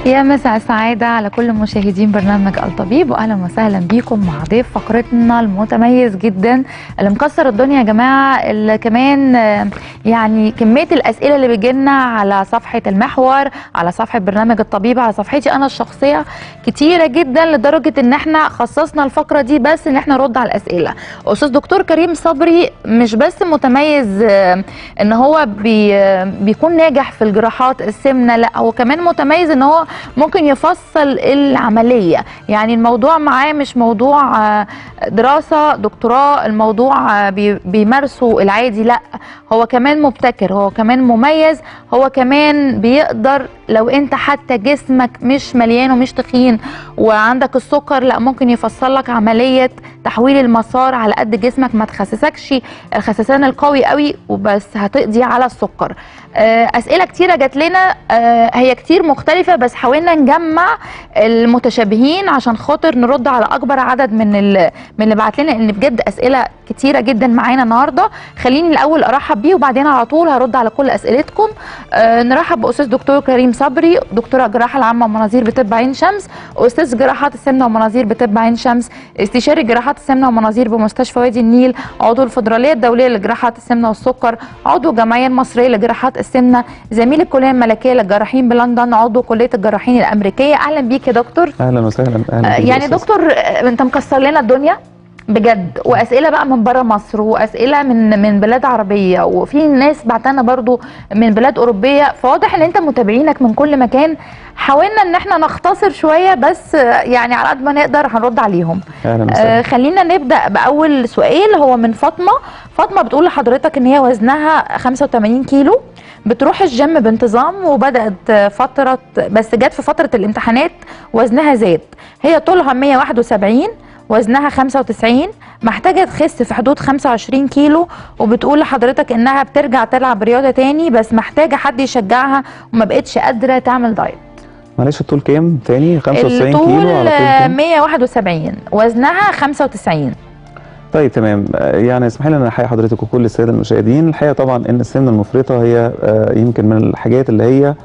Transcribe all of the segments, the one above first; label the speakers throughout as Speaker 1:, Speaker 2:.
Speaker 1: يا مساء السعادة على كل مشاهدين برنامج الطبيب وأهلا وسهلا بيكم مع ضيف فقرتنا المتميز جدا اللي مكسر الدنيا يا جماعة اللي كمان آه، يعني كمية الأسئلة اللي بتجيلنا على صفحة المحور على صفحة برنامج الطبيب على صفحتي أنا الشخصية كتيرة جدا لدرجة إن احنا خصصنا الفقرة دي بس إن احنا نرد على الأسئلة أستاذ دكتور كريم صبري مش بس متميز آه، إن هو بي آه، بيكون ناجح في الجراحات السمنة لا هو كمان متميز إن هو ممكن يفصل العملية يعني الموضوع معاه مش موضوع آه، دراسة دكتوراه الموضوع آه، بي- بيمارسه العادي لا هو كمان مبتكر هو كمان مميز هو كمان بيقدر لو انت حتى جسمك مش مليان ومش تخين وعندك السكر لا ممكن يفصل لك عملية تحويل المسار على قد جسمك ما تخسسكش الخسسان القوي قوي وبس هتقضي على السكر آه، اسئله كتيره جات لنا آه، هي كتير مختلفه بس حاولنا نجمع المتشابهين عشان خاطر نرد على اكبر عدد من ال- من اللي بعت لنا ان بجد اسئله كتيره جدا معانا النهارده خليني الاول ارحب بيه وبعدين على طول هرد على كل اسئلتكم آه، نرحب باستاذ دكتور كريم صبري دكتوره الجراحه العامه ومناظير بطب عين شمس استاذ جراحات السمنه ومناظير بطب عين شمس استشاري جراحات السمنه ومناظير بمستشفى وادي النيل عضو الفدراليه الدوليه لجراحات السمنه والسكر عضو الجمعيه المصريه لجراحات السمنه زميل الكليه الملكيه للجراحين بلندن عضو كليه الجراحين الامريكيه اهلا بيك يا دكتور
Speaker 2: اهلا وسهلا اهلا
Speaker 1: آه،
Speaker 2: بيك يا
Speaker 1: يعني
Speaker 2: أستاذ.
Speaker 1: دكتور آه، انت مكسر لنا الدنيا بجد واسئله بقى من بره مصر واسئله من من بلاد عربيه وفي ناس بعتنا برضو من بلاد اوروبيه فواضح ان انت متابعينك من كل مكان حاولنا ان احنا نختصر شويه بس آه، يعني على قد ما نقدر هنرد عليهم
Speaker 2: اهلا
Speaker 1: آه
Speaker 2: وسهلا
Speaker 1: خلينا نبدا باول سؤال هو من فاطمه فاطمه بتقول لحضرتك ان هي وزنها 85 كيلو بتروح الجيم بانتظام وبدات آه، فتره بس جت في فتره الامتحانات وزنها زاد هي طولها 171 وزنها 95 محتاجه تخس في حدود 25 كيلو وبتقول لحضرتك انها بترجع تلعب رياضه تاني بس محتاجه حد يشجعها وما بقتش قادره تعمل دايت
Speaker 2: معلش الطول كام تاني 95
Speaker 1: الطول
Speaker 2: كيلو على طول
Speaker 1: آه،
Speaker 2: كام
Speaker 1: 171 وزنها 95
Speaker 2: طيب تمام آه، يعني اسمح لي ان احيي حضرتك وكل الساده المشاهدين الحقيقه طبعا ان السمنه المفرطه هي آه، يمكن من الحاجات اللي هي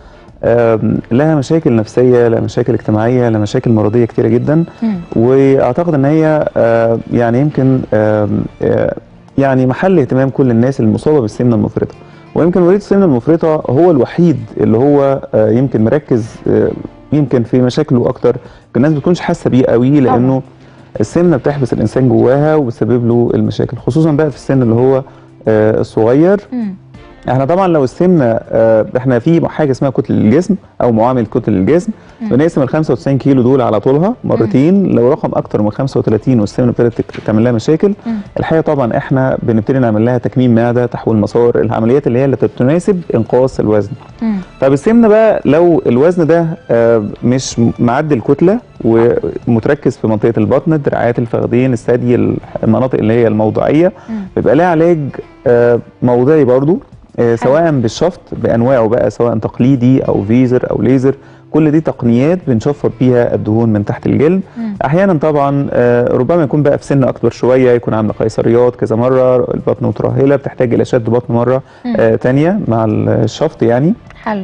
Speaker 2: آم، لها مشاكل نفسيه لها مشاكل اجتماعيه لها مشاكل مرضيه كتيره جدا
Speaker 1: مم.
Speaker 2: واعتقد ان هي آه، يعني يمكن آم، آه، يعني محل اهتمام كل الناس المصابه بالسمنه المفرطه ويمكن مريض السمنه المفرطه هو الوحيد اللي هو آه، يمكن مركز آه، يمكن في مشاكله اكتر الناس ما بتكونش حاسه بيه قوي لانه السمنه بتحبس الانسان جواها وبتسبب له المشاكل خصوصا بقى في السن اللي هو آه، الصغير
Speaker 1: مم.
Speaker 2: احنا طبعا لو السمنه آه، احنا في حاجه اسمها كتله الجسم او معامل كتله الجسم
Speaker 1: مم.
Speaker 2: بنقسم ال 95 كيلو دول على طولها مرتين لو رقم اكتر من 35 والسمنه ابتدت تك- تعمل لها مشاكل
Speaker 1: مم.
Speaker 2: الحقيقه طبعا احنا بنبتدي نعمل لها تكميم معده تحويل مسار العمليات اللي هي اللي تناسب انقاص الوزن
Speaker 1: مم.
Speaker 2: طب السمنه بقى لو الوزن ده آه، مش معدي الكتله ومتركز في منطقه البطن الدراعات الفخذين الثدي المناطق اللي هي الموضعيه
Speaker 1: مم.
Speaker 2: بيبقى لها علاج آه، موضعي برضو آه، سواء بالشفط بانواعه بقى سواء تقليدي او فيزر او ليزر كل دي تقنيات بنشفط بيها الدهون من تحت الجلد
Speaker 1: مم.
Speaker 2: احيانا طبعا آه، ربما يكون بقى في سن اكبر شويه يكون عامله قيصريات كذا مره البطن مترهله بتحتاج الى شد بطن مره
Speaker 1: مم.
Speaker 2: آه، تانية مع الشفط يعني
Speaker 1: حلو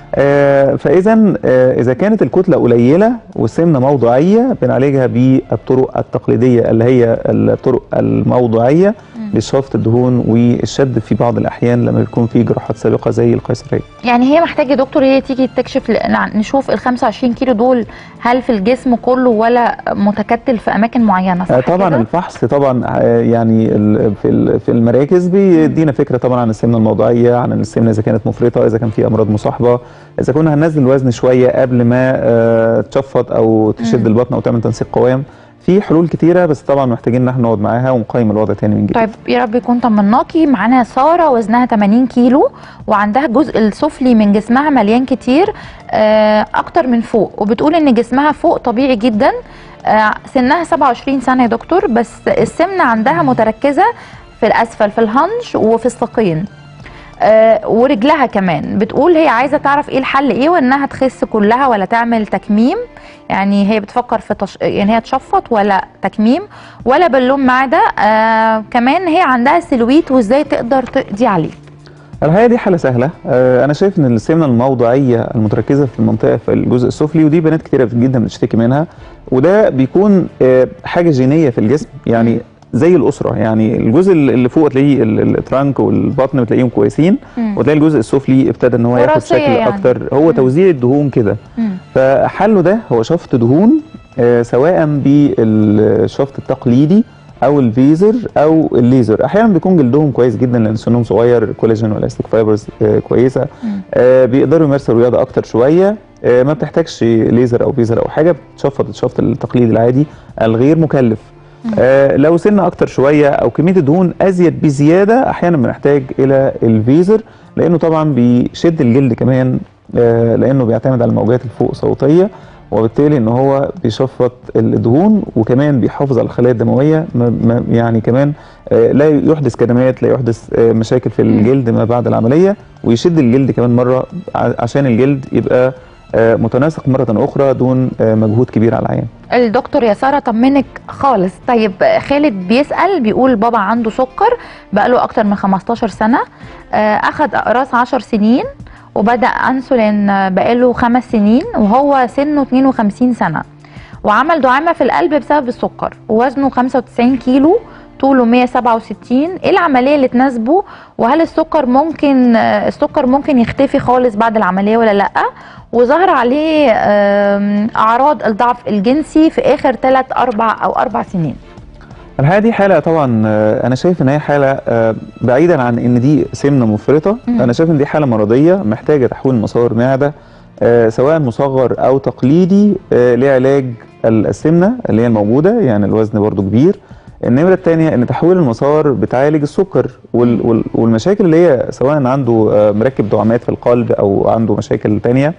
Speaker 2: آه، فاذا آه، اذا كانت الكتله قليله والسمنه موضعيه بنعالجها بالطرق التقليديه اللي هي الطرق الموضعيه
Speaker 1: مم.
Speaker 2: لشفط الدهون والشد في بعض الاحيان لما بيكون في جراحات سابقه زي القيصريه
Speaker 1: يعني هي محتاجه يا دكتور هي تيجي تكشف ل- نع- نشوف ال 25 كيلو دول هل في الجسم كله ولا متكتل في اماكن معينه صح
Speaker 2: آه، طبعا
Speaker 1: كده؟
Speaker 2: الفحص طبعا آه، يعني ال- في ال- في المراكز بيدينا فكره طبعا عن السمنه الموضعيه عن السمنه اذا كانت مفرطه اذا كان في امراض مصاحبه اذا كنا هننزل الوزن شويه قبل ما آه، تشفط او تشد
Speaker 1: مم.
Speaker 2: البطن او تعمل تنسيق قوام في حلول كتيره بس طبعا محتاجين ان احنا نقعد معاها ونقيم الوضع تاني من جديد
Speaker 1: طيب يا رب يكون طمناكي معانا ساره وزنها 80 كيلو وعندها الجزء السفلي من جسمها مليان كتير آه، اكتر من فوق وبتقول ان جسمها فوق طبيعي جدا آه، سنها 27 سنه يا دكتور بس السمنه عندها متركزه في الاسفل في الهنج وفي الساقين آه، ورجلها كمان بتقول هي عايزه تعرف ايه الحل ايه وانها تخس كلها ولا تعمل تكميم يعني هي بتفكر في تش... يعني هي تشفط ولا تكميم ولا بالون معده آه كمان هي عندها سلويت وازاي تقدر تقضي عليه
Speaker 2: الحقيقه دي حاله سهله آه، انا شايف ان السمنه الموضعيه المتركزه في المنطقه في الجزء السفلي ودي بنات كتيره جدا بتشتكي منها وده بيكون آه، حاجه جينيه في الجسم يعني زي الاسره يعني الجزء اللي فوق تلاقيه ال- ال- الترانك والبطن بتلاقيهم كويسين
Speaker 1: مم.
Speaker 2: وتلاقي الجزء السفلي ابتدى ان هو ياخد
Speaker 1: وراثية
Speaker 2: شكل
Speaker 1: يعني.
Speaker 2: اكتر هو
Speaker 1: مم.
Speaker 2: توزيع الدهون كده
Speaker 1: مم.
Speaker 2: فحله ده هو شفط دهون آه، سواء بالشفط التقليدي او الفيزر او الليزر احيانا بيكون جلدهم كويس جدا لان سنهم صغير كولاجين والاستيك فايبرز آه، كويسه
Speaker 1: مم.
Speaker 2: آه، بيقدروا يمارسوا الرياضه اكتر شويه آه، ما بتحتاجش ليزر او فيزر او حاجه بتشفط الشفط التقليدي العادي الغير مكلف
Speaker 1: مم.
Speaker 2: آه، لو سن اكتر شويه او كميه الدهون ازيد بزياده احيانا بنحتاج الى الفيزر لانه طبعا بيشد الجلد كمان آه، لانه بيعتمد على الموجات الفوق صوتيه وبالتالي ان هو بيشفط الدهون وكمان بيحافظ على الخلايا الدمويه ما- ما- يعني كمان آه، لا يحدث كدمات لا يحدث آه، مشاكل في الجلد ما بعد العمليه ويشد الجلد كمان مره ع- عشان الجلد يبقى آه، متناسق مره اخرى دون آه، مجهود كبير على العيان
Speaker 1: الدكتور يا ساره طمنك خالص طيب خالد بيسال بيقول بابا عنده سكر بقاله اكتر من 15 سنه آه، اخد اقراص 10 سنين وبدا انسولين آه، بقاله خمس سنين وهو سنه 52 سنه وعمل دعامه في القلب بسبب السكر ووزنه 95 كيلو طوله 167 ايه العمليه اللي تناسبه وهل السكر ممكن آه، السكر ممكن يختفي خالص بعد العمليه ولا لا وظهر عليه آم، اعراض الضعف الجنسي في اخر 3 4 او 4 سنين
Speaker 2: الحقيقه دي حاله طبعا آه، انا شايف ان هي حاله آه، بعيدا عن ان دي سمنه مفرطه
Speaker 1: مم.
Speaker 2: انا شايف ان دي حاله مرضيه محتاجه تحويل مسار معده آه، سواء مصغر او تقليدي آه، لعلاج ال- السمنه اللي هي الموجوده يعني الوزن برضو كبير النمره الثانيه ان تحويل المسار بتعالج السكر وال- وال- والمشاكل اللي هي سواء عنده آه، مركب دعامات في القلب او عنده مشاكل تانية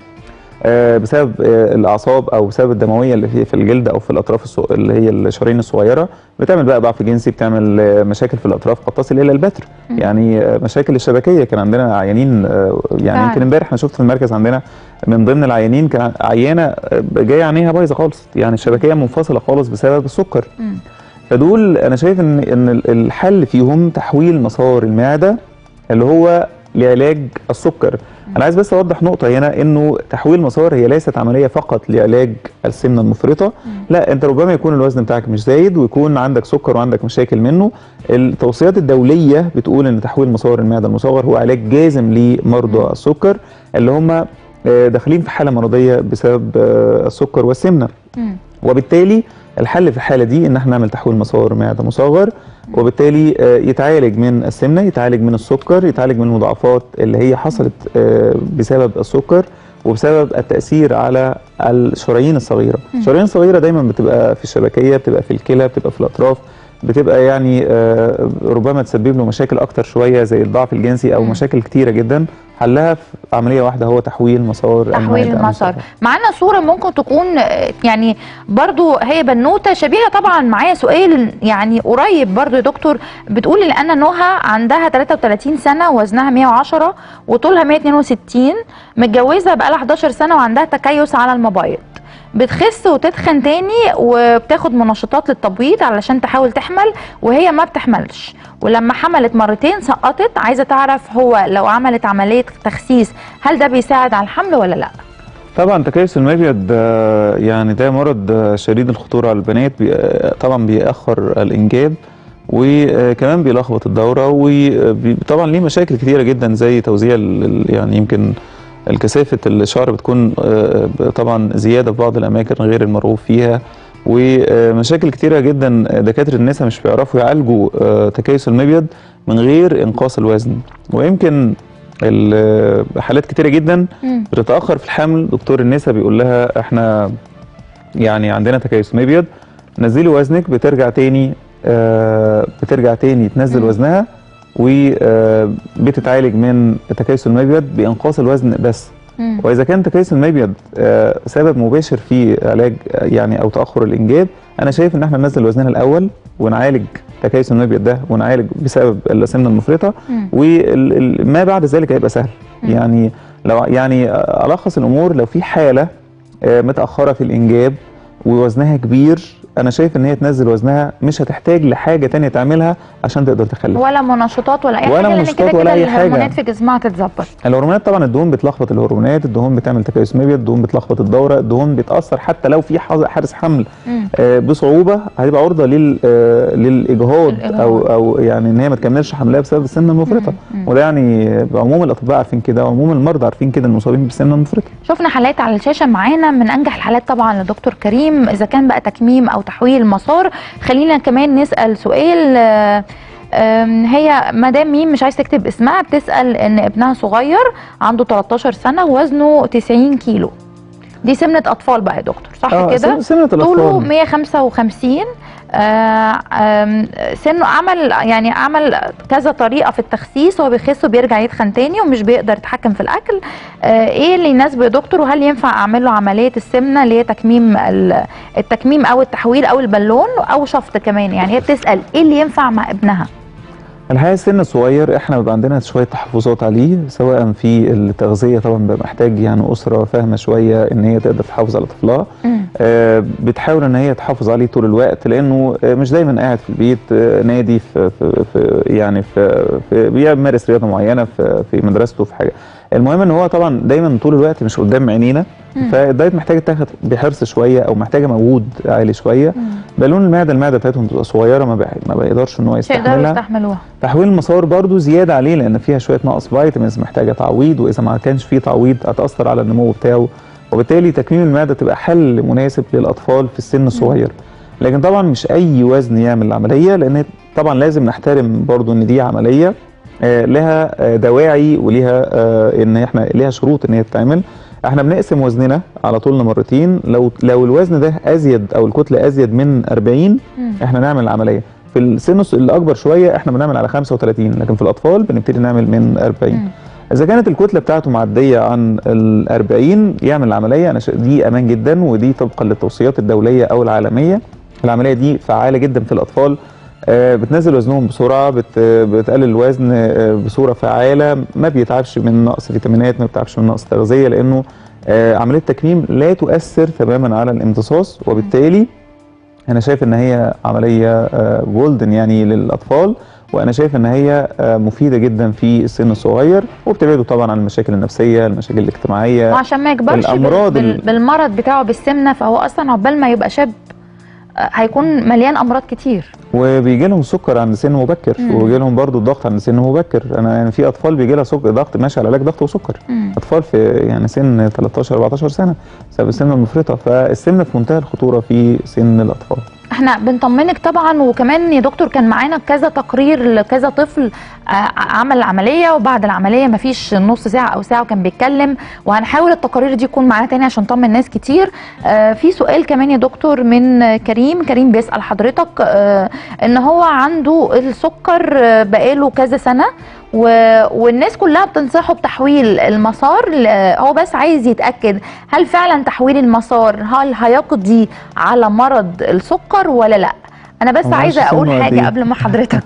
Speaker 2: آه، بسبب آه، الاعصاب او بسبب الدمويه اللي في في الجلد او في الاطراف الص- اللي هي الشرايين الصغيره بتعمل بقى ضعف جنسي بتعمل آه، مشاكل في الاطراف قد تصل الى البتر
Speaker 1: مم.
Speaker 2: يعني آه، مشاكل الشبكيه كان عندنا عيانين آه، يعني
Speaker 1: فعلا.
Speaker 2: يمكن امبارح انا شفت في المركز عندنا من ضمن العيانين كان عيانه آه، جايه عينيها بايظه خالص يعني الشبكيه منفصله خالص بسبب السكر
Speaker 1: مم.
Speaker 2: فدول انا شايف ان ان ال- الحل فيهم تحويل مسار المعده اللي هو لعلاج السكر انا عايز بس اوضح نقطه هنا انه تحويل مسار هي ليست عمليه فقط لعلاج السمنه المفرطه لا انت ربما يكون الوزن بتاعك مش زايد ويكون عندك سكر وعندك مشاكل منه التوصيات الدوليه بتقول ان تحويل مسار المعده المصغر هو علاج جازم لمرضى السكر اللي هم آه، داخلين في حاله مرضيه بسبب آه، السكر والسمنه
Speaker 1: مم.
Speaker 2: وبالتالي الحل في الحاله دي ان احنا نعمل تحويل مسار معده مصغر وبالتالي آه، يتعالج من السمنه يتعالج من السكر يتعالج من المضاعفات اللي هي حصلت آه، بسبب السكر وبسبب التاثير على الشرايين الصغيره
Speaker 1: مم.
Speaker 2: الشرايين الصغيره دايما بتبقى في الشبكيه بتبقى في الكلى بتبقى في الاطراف بتبقى يعني آه، ربما تسبب له مشاكل اكتر شويه زي الضعف الجنسي او
Speaker 1: مم.
Speaker 2: مشاكل كتيره جدا حلها في عمليه واحده هو تحويل مسار
Speaker 1: تحويل
Speaker 2: المعدة
Speaker 1: المسار
Speaker 2: المصغر.
Speaker 1: معانا صورة ممكن تكون آه، يعني برضو هي بنوتة شبيهة طبعا معايا سؤال يعني قريب برضو يا دكتور بتقول ان انا نهى عندها 33 سنة وزنها 110 وطولها 162 متجوزة بقالها 11 سنة وعندها تكيس على المبايض بتخس وتتخن تاني وبتاخد منشطات للتبويض علشان تحاول تحمل وهي ما بتحملش ولما حملت مرتين سقطت عايزة تعرف هو لو عملت عملية تخسيس هل ده بيساعد على الحمل ولا لا؟
Speaker 2: طبعا تكيس المبيض آه، يعني ده مرض آه، شديد الخطوره على البنات بي- آه، طبعا بيأخر الانجاب وكمان بيلخبط الدوره وطبعا ليه مشاكل كتيره جدا زي توزيع ال- ال- يعني يمكن الكثافه الشعر بتكون آه، طبعا زياده في بعض الاماكن غير المرغوب فيها ومشاكل كتيره جدا دكاتره النساء مش بيعرفوا يعالجوا آه، تكيس المبيض من غير انقاص الوزن ويمكن ال- حالات كتيره جدا
Speaker 1: مم.
Speaker 2: بتتاخر في الحمل دكتور النساء بيقول لها احنا يعني عندنا تكيس مبيض نزلي وزنك بترجع تاني آه بترجع تاني تنزل
Speaker 1: مم.
Speaker 2: وزنها وبتتعالج من تكيس المبيض بانقاص الوزن بس
Speaker 1: مم.
Speaker 2: واذا كان تكيس المبيض آه سبب مباشر في علاج آه، يعني او تاخر الانجاب انا شايف ان احنا ننزل وزننا الاول ونعالج تكيس المبيض ده ونعالج بسبب السمنه المفرطه
Speaker 1: مم.
Speaker 2: وما بعد ذلك هيبقى سهل
Speaker 1: مم.
Speaker 2: يعني لو يعني الخص الامور لو في حاله آه، متاخره في الانجاب ووزنها كبير انا شايف ان هي تنزل وزنها مش هتحتاج لحاجه تانية تعملها عشان تقدر تخلف
Speaker 1: ولا منشطات ولا اي
Speaker 2: ولا
Speaker 1: حاجه لان
Speaker 2: منشطات
Speaker 1: كده
Speaker 2: ولا
Speaker 1: كده
Speaker 2: أي حاجة.
Speaker 1: الهرمونات في جسمها تتظبط
Speaker 2: الهرمونات طبعا الدهون بتلخبط الهرمونات الدهون بتعمل تكيس مبيض الدهون بتلخبط الدوره الدهون بتاثر حتى لو في حظ- حارس حمل
Speaker 1: مم.
Speaker 2: آه، بصعوبه هتبقى عرضه لل آه، للاجهاض
Speaker 1: الإجهاض.
Speaker 2: او او يعني ان هي ما تكملش حملها بسبب السمنه المفرطه
Speaker 1: مم. مم.
Speaker 2: وده يعني عموم الاطباء عارفين كده وعموم المرضى عارفين كده المصابين بالسمنه المفرطه
Speaker 1: شفنا حالات على الشاشه معانا من انجح الحالات طبعا لدكتور كريم اذا كان بقى تكميم او تحويل مسار خلينا كمان نسال سؤال آه، آم، هي مدام ميم مش عايز تكتب اسمها بتسال ان ابنها صغير عنده 13 سنه وزنه 90 كيلو دي سمنه اطفال بقى يا دكتور صح
Speaker 2: آه،
Speaker 1: كده
Speaker 2: سم- سمنه
Speaker 1: طوله
Speaker 2: الاطفال
Speaker 1: 155 آه، آم، سنه عمل يعني عمل كذا طريقه في التخسيس هو بيخس وبيرجع يتخن تاني ومش بيقدر يتحكم في الاكل آه، ايه اللي يناسبه يا دكتور وهل ينفع اعمل له عمليه السمنه اللي هي تكميم ال- التكميم او التحويل او البالون او شفط كمان يعني هي بتسال ايه اللي ينفع مع ابنها
Speaker 2: الحقيقه السن الصغير احنا بيبقى عندنا شويه تحفظات عليه سواء في التغذيه طبعا بيبقى محتاج يعني اسره فاهمه شويه ان هي تقدر تحافظ على طفلها آه، بتحاول ان هي تحافظ عليه طول الوقت لانه آه، مش دايما قاعد في البيت آه، نادي في, في, في يعني في, في بيمارس رياضه معينه في, في مدرسته في حاجه المهم ان هو طبعا دايما طول الوقت مش قدام عينينا
Speaker 1: مم.
Speaker 2: فالدايت محتاج تاخد بحرص شويه او محتاجه مجهود عالي شويه بالون المعده المعده بتاعتهم بتبقى صغيره ما, بي- ما بيقدرش ان هو
Speaker 1: مش هيقدروا
Speaker 2: يستحملها
Speaker 1: يستحملوها
Speaker 2: تحويل المسار برضو زياده عليه لان فيها شويه نقص فيتامينز محتاجه تعويض واذا ما كانش فيه تعويض هتاثر على النمو بتاعه وبالتالي تكميم المعده تبقى حل مناسب للاطفال في السن الصغير لكن طبعا مش اي وزن يعمل العمليه لان طبعا لازم نحترم برضو ان دي عمليه آه، لها آه، دواعي وليها آه، ان احنا ليها شروط ان هي تتعمل احنا بنقسم وزننا على طولنا مرتين لو لو الوزن ده ازيد او الكتله ازيد من 40
Speaker 1: مم.
Speaker 2: احنا نعمل العمليه في السن الص- الاكبر شويه احنا بنعمل على 35 لكن في الاطفال بنبتدي نعمل من 40
Speaker 1: مم.
Speaker 2: اذا كانت الكتله بتاعته معديه عن ال 40 يعمل العمليه انا شا- دي امان جدا ودي طبقا للتوصيات الدوليه او العالميه العمليه دي فعاله جدا في الاطفال آه، بتنزل وزنهم بسرعه بت بتقلل الوزن آه، بصوره فعاله ما بيتعبش من نقص فيتامينات ما بيتعبش من نقص تغذيه لانه آه، عمليه التكميم لا تؤثر تماما على الامتصاص وبالتالي انا شايف ان هي عمليه جولدن يعني للاطفال وانا شايف ان هي آه، مفيده جدا في السن الصغير وبتبعده طبعا عن المشاكل النفسيه المشاكل الاجتماعيه
Speaker 1: وعشان ما يكبرش بال-
Speaker 2: الأمراض
Speaker 1: بال-
Speaker 2: ال-
Speaker 1: بالمرض بتاعه بالسمنه فهو اصلا عقبال ما يبقى شاب آه، هيكون مليان امراض كتير
Speaker 2: وبيجي لهم سكر عند سن مبكر
Speaker 1: مم.
Speaker 2: وبيجي لهم برضو الضغط عند سن مبكر انا يعني في اطفال بيجي لها سكر ضغط ماشي على علاج ضغط وسكر
Speaker 1: مم.
Speaker 2: اطفال في يعني سن 13 14 سنه بسبب السمنه المفرطه فالسمنه في منتهى الخطوره في سن الاطفال
Speaker 1: احنا بنطمنك طبعا وكمان يا دكتور كان معانا كذا تقرير لكذا طفل آه، عمل العمليه وبعد العمليه مفيش نص ساعه او ساعه وكان بيتكلم وهنحاول التقارير دي تكون معانا تاني عشان نطمن ناس كتير آه، في سؤال كمان يا دكتور من آه، كريم كريم بيسال حضرتك آه، ان هو عنده السكر آه، بقاله كذا سنه و... والناس كلها بتنصحه بتحويل المسار ل... هو بس عايز يتاكد هل فعلا تحويل المسار هل هيقضي على مرض السكر ولا لا انا بس
Speaker 2: هو
Speaker 1: عايزه
Speaker 2: معلش
Speaker 1: اقول
Speaker 2: سنه قد
Speaker 1: حاجه
Speaker 2: إيه؟
Speaker 1: قبل ما حضرتك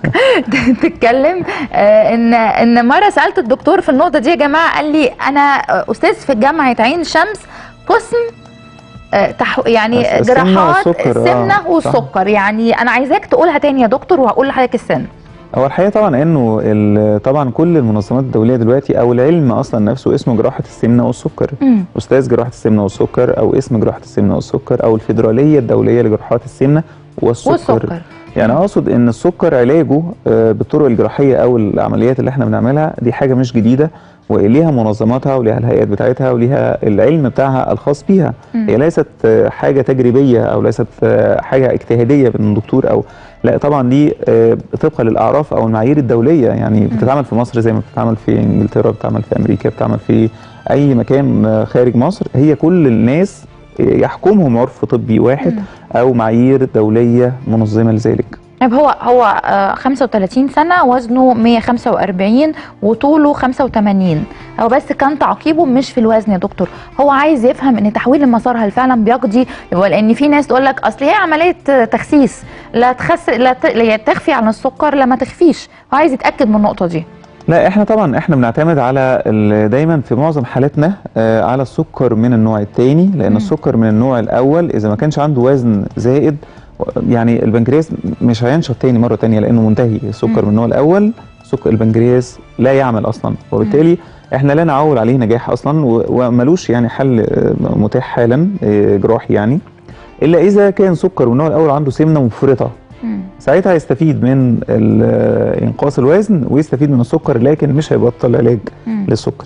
Speaker 1: تتكلم آه، ان ان مره سالت الدكتور في النقطه دي يا جماعه قال لي انا استاذ في جامعه عين شمس قسم آه، تح... يعني
Speaker 2: السمنة
Speaker 1: جراحات
Speaker 2: والسكر، آه،
Speaker 1: السمنه
Speaker 2: صح.
Speaker 1: والسكر يعني انا عايزاك تقولها تاني يا دكتور وهقول لحضرتك السن
Speaker 2: هو الحقيقه طبعا انه ال- طبعا كل المنظمات الدوليه دلوقتي او العلم اصلا نفسه اسمه جراحه السمنه والسكر
Speaker 1: مم.
Speaker 2: استاذ جراحه السمنه والسكر او اسم جراحه السمنه والسكر او الفيدراليه الدوليه لجراحات السمنه والسكر,
Speaker 1: والسكر
Speaker 2: يعني اقصد ان السكر علاجه آه، بالطرق الجراحيه او العمليات اللي احنا بنعملها دي حاجه مش جديده وليها منظماتها وليها الهيئات بتاعتها وليها العلم بتاعها الخاص بيها
Speaker 1: مم.
Speaker 2: هي ليست آه، حاجه تجريبيه او ليست آه، حاجه اجتهاديه من دكتور او لا طبعا دي آه، طبقا للاعراف او المعايير الدوليه يعني بتتعمل في مصر زي ما بتتعمل في انجلترا بتتعمل في امريكا بتتعمل في اي مكان آه، خارج مصر هي كل الناس يحكمهم عرف طبي واحد
Speaker 1: مم.
Speaker 2: او معايير دوليه منظمه لذلك
Speaker 1: طيب هو هو آه، 35 سنه وزنه 145 وطوله 85 هو بس كان تعقيبه مش في الوزن يا دكتور هو عايز يفهم ان تحويل المسار هل فعلا بيقضي لان في ناس تقول لك اصل هي عمليه آه، تخسيس لا تخس لا ت- لا تخفي عن السكر لا ما تخفيش هو عايز يتاكد من النقطه دي
Speaker 2: لا احنا طبعا احنا بنعتمد على ال- دايما في معظم حالاتنا آه، على السكر من النوع الثاني لان
Speaker 1: مم.
Speaker 2: السكر من النوع الاول اذا ما كانش عنده وزن زائد يعني البنكرياس مش هينشط تاني مره تانية لانه منتهي السكر
Speaker 1: مم.
Speaker 2: من النوع الاول سكر البنكرياس لا يعمل اصلا وبالتالي احنا لا نعول عليه نجاح اصلا و- وملوش يعني حل آه، متاح حالا آه، جراحي يعني الا اذا كان سكر من النوع الاول عنده سمنه مفرطه
Speaker 1: مم.
Speaker 2: ساعتها هيستفيد من ال- آه، انقاص الوزن ويستفيد من السكر لكن مش هيبطل علاج
Speaker 1: مم.
Speaker 2: للسكر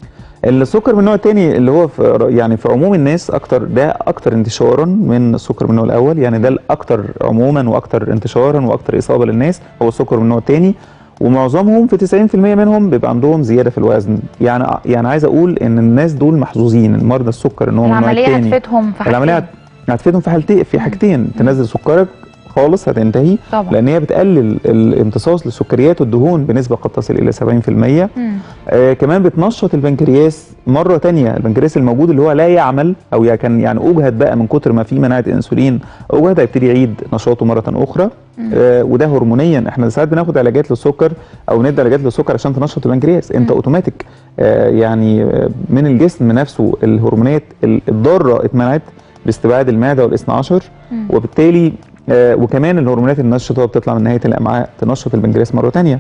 Speaker 2: السكر من النوع الثاني اللي هو في يعني في عموم الناس اكتر ده اكتر انتشارا من السكر من النوع الاول يعني ده الاكتر عموما واكتر انتشارا واكتر اصابه للناس هو السكر من النوع الثاني ومعظمهم في 90% منهم بيبقى عندهم زياده في الوزن يعني يعني عايز اقول ان الناس دول محظوظين مرضى السكر ان هو من النوع
Speaker 1: العمليه
Speaker 2: الثاني
Speaker 1: هتفيدهم في
Speaker 2: العمليه
Speaker 1: حاجتين.
Speaker 2: هت- هتفيدهم في حالتين في حاجتين تنزل سكرك خالص هتنتهي
Speaker 1: طبعا
Speaker 2: لان هي بتقلل الامتصاص للسكريات والدهون بنسبه قد تصل الى 70%
Speaker 1: مم.
Speaker 2: آه كمان بتنشط البنكرياس مره تانية البنكرياس الموجود اللي هو لا يعمل او يا كان يعني اجهد بقى من كتر ما فيه مناعه انسولين اجهد هيبتدي يعيد نشاطه مره اخرى
Speaker 1: مم.
Speaker 2: آه وده هرمونيا احنا ساعات بناخد علاجات للسكر او ندي علاجات للسكر عشان تنشط البنكرياس انت
Speaker 1: مم.
Speaker 2: اوتوماتيك آه يعني آه، من الجسم نفسه الهرمونات ال- الضاره اتمنعت باستبعاد المعده والاثنى عشر
Speaker 1: مم.
Speaker 2: وبالتالي آه وكمان الهرمونات النشطه بتطلع من نهايه الامعاء تنشط البنكرياس مره تانية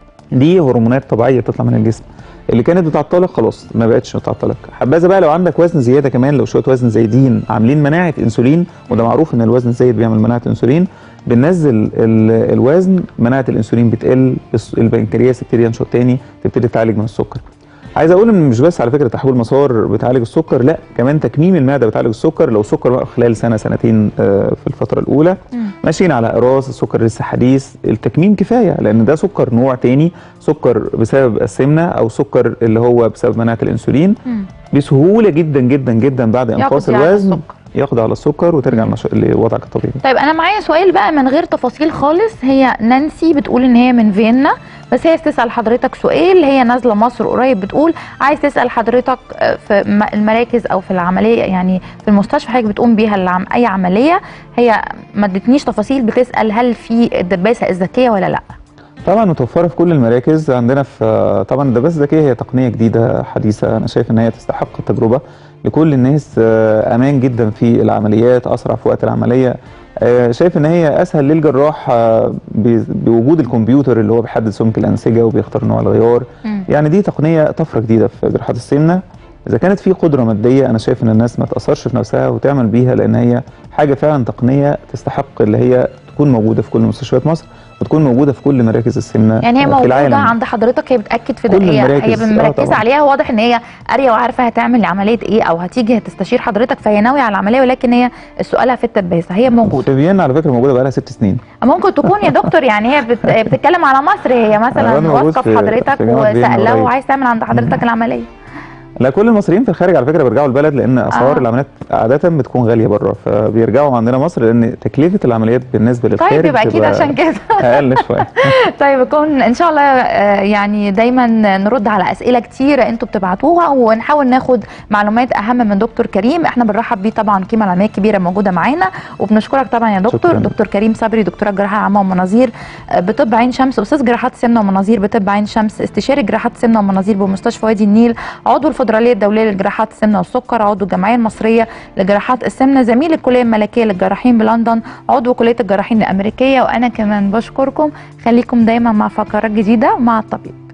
Speaker 2: دي هرمونات طبيعيه بتطلع من الجسم اللي كانت بتعطلك خلاص ما بقتش بتعطلك حبذا بقى لو عندك وزن زياده كمان لو شويه وزن زايدين عاملين مناعه انسولين وده معروف ان الوزن الزايد بيعمل مناعه انسولين بننزل ال- الوزن مناعه الانسولين بتقل الس- البنكرياس يبتدي ينشط تاني تبتدي تعالج من السكر عايز اقول ان مش بس على فكره تحويل مسار بتعالج السكر لا كمان تكميم المعده بتعالج السكر لو السكر بقى خلال سنه سنتين آه، في الفتره الاولى
Speaker 1: مم.
Speaker 2: ماشيين على اقراص السكر لسه حديث التكميم كفايه لان ده سكر نوع تاني سكر بسبب السمنه او سكر اللي هو بسبب مناعه الانسولين
Speaker 1: مم.
Speaker 2: بسهوله جدا جدا جدا بعد انقاص
Speaker 1: يقضي على
Speaker 2: الوزن
Speaker 1: السكر.
Speaker 2: يقضي على السكر وترجع لنش- لوضعك الطبيعي
Speaker 1: طيب انا معايا سؤال بقى من غير تفاصيل خالص هي نانسي بتقول ان هي من فيينا بس هي بتسال حضرتك سؤال هي نازله مصر قريب بتقول عايز تسال حضرتك آه، في م- المراكز او في العمليه يعني في المستشفى حضرتك بتقوم بيها العم اي عمليه هي ما ادتنيش تفاصيل بتسال هل في الدباسه الذكيه ولا لا
Speaker 2: طبعا متوفره في كل المراكز عندنا في طبعا الدباسه الذكيه هي تقنيه جديده حديثه انا شايف ان هي تستحق التجربه لكل الناس آه، امان جدا في العمليات اسرع في وقت العمليه آه، شايف ان هي اسهل للجراح آه، ب- بوجود الكمبيوتر اللي هو بيحدد سمك الانسجه وبيختار نوع الغيار
Speaker 1: مم.
Speaker 2: يعني دي تقنيه طفره جديده في جراحات السمنه اذا كانت في قدره ماديه انا شايف ان الناس ما تاثرش في نفسها وتعمل بيها لان هي حاجه فعلا تقنيه تستحق اللي هي تكون موجوده في كل مستشفيات مصر وتكون موجوده في كل مراكز السمنه
Speaker 1: يعني هي
Speaker 2: في
Speaker 1: موجوده
Speaker 2: العالم
Speaker 1: عند حضرتك هي بتاكد في
Speaker 2: كل
Speaker 1: ده هي هي
Speaker 2: المراكز. آه،
Speaker 1: مركزه
Speaker 2: طبعاً.
Speaker 1: عليها واضح ان هي قاريه وعارفه هتعمل عمليه ايه او هتيجي هتستشير حضرتك فهي ناويه على العمليه ولكن هي سؤالها في الدباسه هي موجوده
Speaker 2: في فيينا على فكره موجوده بقى لها ست سنين
Speaker 1: ممكن تكون يا دكتور يعني هي بت... بتتكلم على مصر هي مثلا
Speaker 2: أنا موجود
Speaker 1: واثقه في
Speaker 2: في-
Speaker 1: حضرتك
Speaker 2: في جامعة فيينا
Speaker 1: وسالها
Speaker 2: قريب.
Speaker 1: وعايز تعمل عند حضرتك العمليه
Speaker 2: لا كل المصريين في الخارج على فكره بيرجعوا البلد لان اسعار
Speaker 1: آه.
Speaker 2: العمليات عاده بتكون غاليه بره فبيرجعوا عندنا مصر لان تكلفه العمليات بالنسبه للخارج
Speaker 1: طيب يبقى اكيد
Speaker 2: بتبقى
Speaker 1: عشان كده
Speaker 2: اقل شويه
Speaker 1: طيب يكون ان شاء الله آه، يعني دايما نرد على اسئله كتيره انتوا بتبعتوها ونحاول ناخد معلومات اهم من دكتور كريم احنا بنرحب بيه طبعا قيمه علميه كبيره موجوده معانا وبنشكرك طبعا يا دكتور
Speaker 2: شكراً.
Speaker 1: دكتور كريم صبري دكتوره جراحه عامه ومناظير آه، بطب عين شمس استاذ جراحات سمنه ومناظير بطب عين شمس استشاري جراحات سمنه ومناظير بمستشفى وادي النيل عضو الفدراليه الدوليه للجراحات السمنه والسكر عضو الجمعيه المصريه لجراحات السمنه زميل الكليه الملكيه للجراحين بلندن عضو كليه الجراحين الامريكيه وانا كمان بشكركم خليكم دايما مع فقرات جديده مع الطبيب